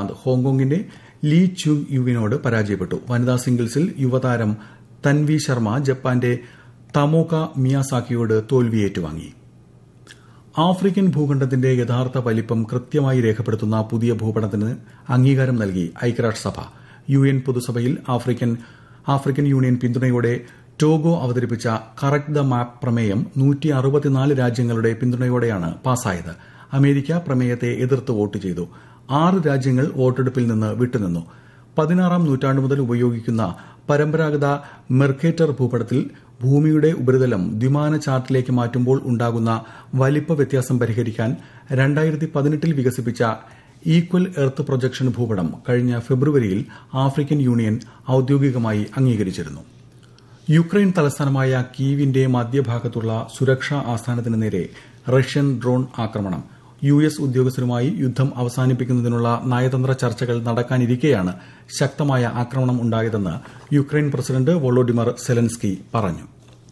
ശ്രീകാന്ത് ഹോങ്കോങ്ങിന്റെ Lee Chung യുവിനോട് പരാജയപ്പെട്ടു വനിതാ സിംഗിൾസിൽ യുവതാരം തൻവി ശർമ്മ ജപ്പാന്റെ തമോക മിയാസാക്കിയോട് തോൽവി ഏറ്റുവാങ്ങി ആഫ്രിക്കൻ ഭൂഖണ്ഡത്തിന്റെ യഥാർത്ഥ വലിപ്പം കൃത്യമായി രേഖപ്പെടുത്തുന്ന പുതിയ ഭൂപടത്തിന് അംഗീകാരം നൽകി ഐക്യരാഷ്ട്രസഭ യു എൻ പൊതുസഭയിൽ ആഫ്രിക്കൻ ആഫ്രിക്കൻ യൂണിയൻ പിന്തുണയോടെ ടോഗോ അവതരിപ്പിച്ച കറക്റ്റ് ദ മാപ്പ് പ്രമേയം നൂറ്റി അറുപത്തിനാല് രാജ്യങ്ങളുടെ പിന്തുണയോടെയാണ് പാസായത് അമേരിക്ക പ്രമേയത്തെ എതിർത്ത് വോട്ട് ചെയ്തു ആറ് രാജ്യങ്ങൾ വോട്ടെടുപ്പിൽ നിന്ന് വിട്ടുനിന്നു പതിനാറാം നൂറ്റാണ്ട് മുതൽ ഉപയോഗിക്കുന്ന പരമ്പരാഗത മെർക്കേറ്റർ ഭൂപടത്തിൽ ഭൂമിയുടെ ഉപരിതലം ദ്വിമാന ചാർട്ടിലേക്ക് മാറ്റുമ്പോൾ ഉണ്ടാകുന്ന വലിപ്പ വ്യത്യാസം പരിഹരിക്കാൻ രണ്ടായിരത്തി പതിനെട്ടിൽ വികസിപ്പിച്ച ഈക്വൽ എർത്ത് പ്രൊജക്ഷൻ ഭൂപടം കഴിഞ്ഞ ഫെബ്രുവരിയിൽ ആഫ്രിക്കൻ യൂണിയൻ ഔദ്യോഗികമായി അംഗീകരിച്ചിരുന്നു യുക്രൈൻ തലസ്ഥാനമായ കീവിന്റെ മധ്യഭാഗത്തുള്ള സുരക്ഷാ ആസ്ഥാനത്തിന് നേരെ റഷ്യൻ ഡ്രോൺ ആക്രമണം യു എസ് ഉദ്യോഗസ്ഥരുമായി യുദ്ധം അവസാനിപ്പിക്കുന്നതിനുള്ള നയതന്ത്ര ചർച്ചകൾ നടക്കാനിരിക്കെയാണ് ശക്തമായ ആക്രമണം ഉണ്ടായതെന്ന് യുക്രൈൻ പ്രസിഡന്റ് വൊളോഡിമർ സെലൻസ്കി പറഞ്ഞു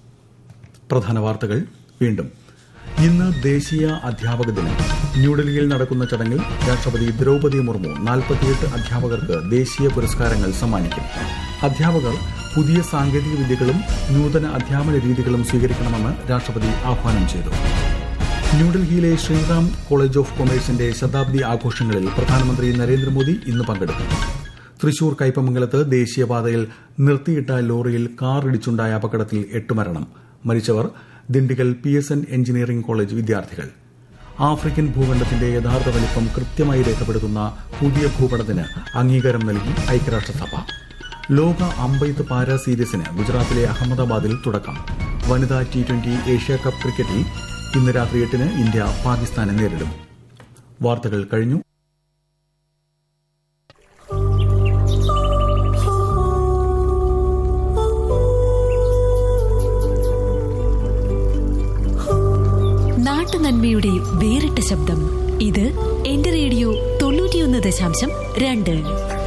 പ്രധാന വാർത്തകൾ വീണ്ടും ഇന്ന് ദേശീയ അധ്യാപക ദിനം ന്യൂഡൽഹിയിൽ നടക്കുന്ന ചടങ്ങിൽ രാഷ്ട്രപതി ദ്രൌപദി മുർമു നാൽപ്പത്തിയെട്ട് അധ്യാപകർക്ക് ദേശീയ പുരസ്കാരങ്ങൾ സമ്മാനിക്കും അധ്യാപകർ പുതിയ സാങ്കേതിക വിദ്യകളും നൂതന അധ്യാപന രീതികളും സ്വീകരിക്കണമെന്ന് രാഷ്ട്രപതി ആഹ്വാനം ചെയ്തു ന്യൂഡൽഹിയിലെ ശ്രീറാം കോളേജ് ഓഫ് കൊമേഴ്സിന്റെ ശതാബ്ദി ആഘോഷങ്ങളിൽ പ്രധാനമന്ത്രി നരേന്ദ്രമോദി ഇന്ന് പങ്കെടുക്കും തൃശൂർ കയ്പമംഗലത്ത് ദേശീയപാതയിൽ നിർത്തിയിട്ട ലോറിയിൽ കാർ ഇടിച്ചുണ്ടായ അപകടത്തിൽ എട്ട് മരണം മരിച്ചവർ Dindigul P S N engineering college വിദ്യാർത്ഥികൾ ആഫ്രിക്കൻ ഭൂഖണ്ഡത്തിന്റെ യഥാർത്ഥ വലിപ്പം കൃത്യമായി രേഖപ്പെടുത്തുന്ന പുതിയ ഭൂപടത്തിന് അംഗീകാരം നൽകി ഐക്യരാഷ്ട്രസഭ ലോക അമ്പെയ്ത്ത് പാരാ സീരീസിന് ഗുജറാത്തിലെ അഹമ്മദാബാദിൽ തുടക്കം വനിതാ ടി ട്വന്റി ഏഷ്യ കപ്പ് ക്രിക്കറ്റിൽ ഇന്ന് രാത്രി എട്ടിന് ഇന്ത്യ പാകിസ്ഥാനെ നേരിടും വാർത്തകൾ കഴിഞ്ഞു നാട്ടുനന്മയുടെ വേറിട്ട ശബ്ദം ഇത് എന്റെ റേഡിയോ തൊണ്ണൂറ്റിയൊന്ന് ദശാംശം രണ്ട്